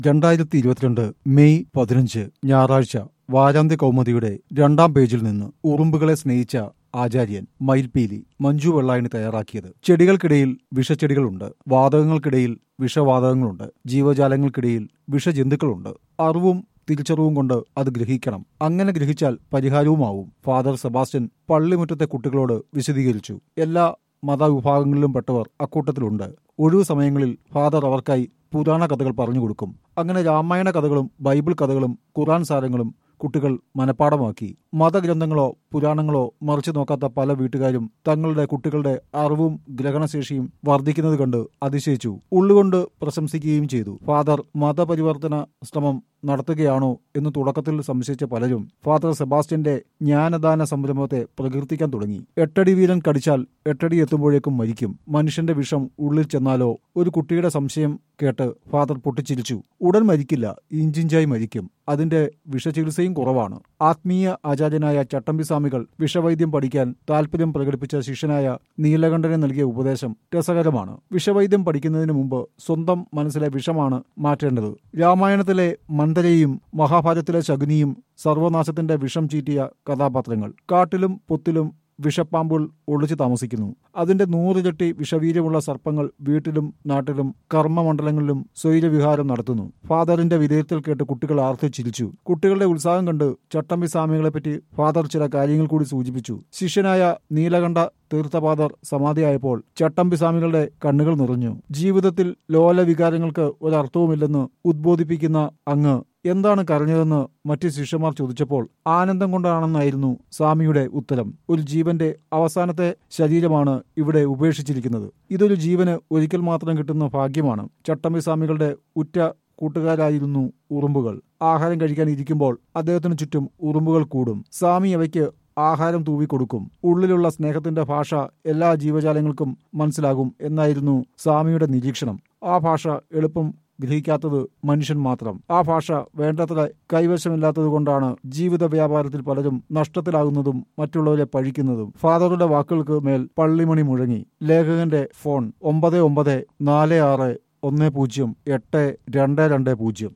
രണ്ടായിരത്തി ഇരുപത്തിരണ്ട് മെയ് പതിനഞ്ച് ഞായറാഴ്ച വാരാന്ത്യ കൗമുദിയുടെ രണ്ടാം പേജിൽ നിന്ന് ഉറുമ്പുകളെ സ്നേഹിച്ച ആചാര്യൻ മയിൽപീലി മഞ്ജു വെള്ളായണി തയ്യാറാക്കിയത് ചെടികൾക്കിടയിൽ വിഷച്ചെടികളുണ്ട് വാതകങ്ങൾക്കിടയിൽ വിഷവാതകങ്ങളുണ്ട് ജീവജാലങ്ങൾക്കിടയിൽ വിഷജന്തുക്കളുണ്ട് അറിവും തിരിച്ചറിവും കൊണ്ട് അത് ഗ്രഹിക്കണം അങ്ങനെ ഗ്രഹിച്ചാൽ പരിഹാരവുമാവും ഫാദർ സെബാസ്റ്റ്യൻ പള്ളിമുറ്റത്തെ കുട്ടികളോട് വിശദീകരിച്ചു എല്ലാ മതവിഭാഗങ്ങളിലും പെട്ടവർ അക്കൂട്ടത്തിലുണ്ട് ഒഴിവു സമയങ്ങളിൽ ഫാദർ അവർക്കായി പുരാണ കഥകൾ പറഞ്ഞു കൊടുക്കും അങ്ങനെ രാമായണ കഥകളും ബൈബിൾ കഥകളും ഖുറാൻ സാരങ്ങളും കുട്ടികൾ മനഃപ്പാടമാക്കി മതഗ്രന്ഥങ്ങളോ പുരാണങ്ങളോ മറിച്ചു നോക്കാത്ത പല വീട്ടുകാരും തങ്ങളുടെ കുട്ടികളുടെ അറിവും ഗ്രഹണശേഷിയും വർദ്ധിക്കുന്നത് കണ്ട് അതിശയിച്ചു ഉള്ളുകൊണ്ട് പ്രശംസിക്കുകയും ചെയ്തു ഫാദർ മതപരിവർത്തന ശ്രമം നടത്തുകയാണോ എന്ന് തുടക്കത്തിൽ സംശയിച്ച പലരും ഫാദർ സെബാസ്റ്റ്യന്റെ ജ്ഞാനദാന സംരംഭത്തെ പ്രകീർത്തിക്കാൻ തുടങ്ങി എട്ടടി വീരൻ കടിച്ചാൽ എട്ടടി എത്തുമ്പോഴേക്കും മരിക്കും മനുഷ്യന്റെ വിഷം ഉള്ളിൽ ചെന്നാലോ ഒരു കുട്ടിയുടെ സംശയം കേട്ട് ഫാദർ പൊട്ടിച്ചിരിച്ചു ഉടൻ മരിക്കില്ല ഇഞ്ചിഞ്ചായി മരിക്കും അതിന്റെ വിഷചികിത്സയും കുറവാണ് ആത്മീയ ആചാര്യനായ ചട്ടമ്പി സ്വാമികൾ വിഷവൈദ്യം പഠിക്കാൻ താല്പര്യം പ്രകടിപ്പിച്ച ശിഷ്യനായ നീലകണ്ഠന് നൽകിയ ഉപദേശം രസകരമാണ് വിഷവൈദ്യം പഠിക്കുന്നതിന് മുമ്പ് സ്വന്തം മനസ്സിലെ വിഷമാണ് മാറ്റേണ്ടത് രാമായണത്തിലെ മന്ദരയും മഹാഭാരതത്തിലെ ശകുനിയും സർവനാശത്തിന്റെ വിഷം ചീറ്റിയ കഥാപാത്രങ്ങൾ കാട്ടിലും പൊത്തിലും വിഷപ്പാമ്പുകൾ ഒളിച്ചു താമസിക്കുന്നു അതിന്റെ നൂറിരട്ടി വിഷവീര്യമുള്ള സർപ്പങ്ങൾ വീട്ടിലും നാട്ടിലും കർമ്മമണ്ഡലങ്ങളിലും സ്വൈരവിഹാരം നടത്തുന്നു ഫാദറിന്റെ വിധേയത്തിൽ കേട്ട് കുട്ടികൾ ആർത്തു ചിരിച്ചു കുട്ടികളുടെ ഉത്സാഹം കണ്ട് ചട്ടമ്പി സ്വാമികളെപ്പറ്റി ഫാദർ ചില കാര്യങ്ങൾ കൂടി സൂചിപ്പിച്ചു ശിഷ്യനായ നീലകണ്ഠ തീർത്ഥപാദർ സമാധിയായപ്പോൾ ചട്ടമ്പി സ്വാമികളുടെ കണ്ണുകൾ നിറഞ്ഞു ജീവിതത്തിൽ ലോല വികാരങ്ങൾക്ക് ഒരർത്ഥവുമില്ലെന്ന് ഉദ്ബോധിപ്പിക്കുന്ന അങ്ങ് എന്താണ് കരഞ്ഞതെന്ന് മറ്റ് ശിഷ്യന്മാർ ചോദിച്ചപ്പോൾ ആനന്ദം കൊണ്ടാണെന്നായിരുന്നു സ്വാമിയുടെ ഉത്തരം ഒരു ജീവന്റെ അവസാനത്തെ ശരീരമാണ് ഇവിടെ ഉപേക്ഷിച്ചിരിക്കുന്നത് ഇതൊരു ജീവന് ഒരിക്കൽ മാത്രം കിട്ടുന്ന ഭാഗ്യമാണ് ചട്ടമ്പി സ്വാമികളുടെ ഉറ്റ കൂട്ടുകാരായിരുന്നു ഉറുമ്പുകൾ ആഹാരം കഴിക്കാൻ ഇരിക്കുമ്പോൾ അദ്ദേഹത്തിന് ചുറ്റും ഉറുമ്പുകൾ കൂടും സ്വാമി അവയ്ക്ക് ആഹാരം തൂവിക്കൊടുക്കും ഉള്ളിലുള്ള സ്നേഹത്തിന്റെ ഭാഷ എല്ലാ ജീവജാലങ്ങൾക്കും മനസ്സിലാകും എന്നായിരുന്നു സ്വാമിയുടെ നിരീക്ഷണം ആ ഭാഷ എളുപ്പം ഗ്രഹിക്കാത്തത് മനുഷ്യൻ മാത്രം ആ ഭാഷ വേണ്ടത്ര കൈവശമില്ലാത്തത് കൊണ്ടാണ് ജീവിത വ്യാപാരത്തിൽ പലരും നഷ്ടത്തിലാകുന്നതും മറ്റുള്ളവരെ പഴിക്കുന്നതും ഫാദറുടെ വാക്കുകൾക്ക് മേൽ പള്ളിമണി മുഴങ്ങി ലേഖകന്റെ ഫോൺ ഒമ്പത് ഒമ്പത് നാല് ആറ് ഒന്ന് പൂജ്യം എട്ട് രണ്ട് രണ്ട് പൂജ്യം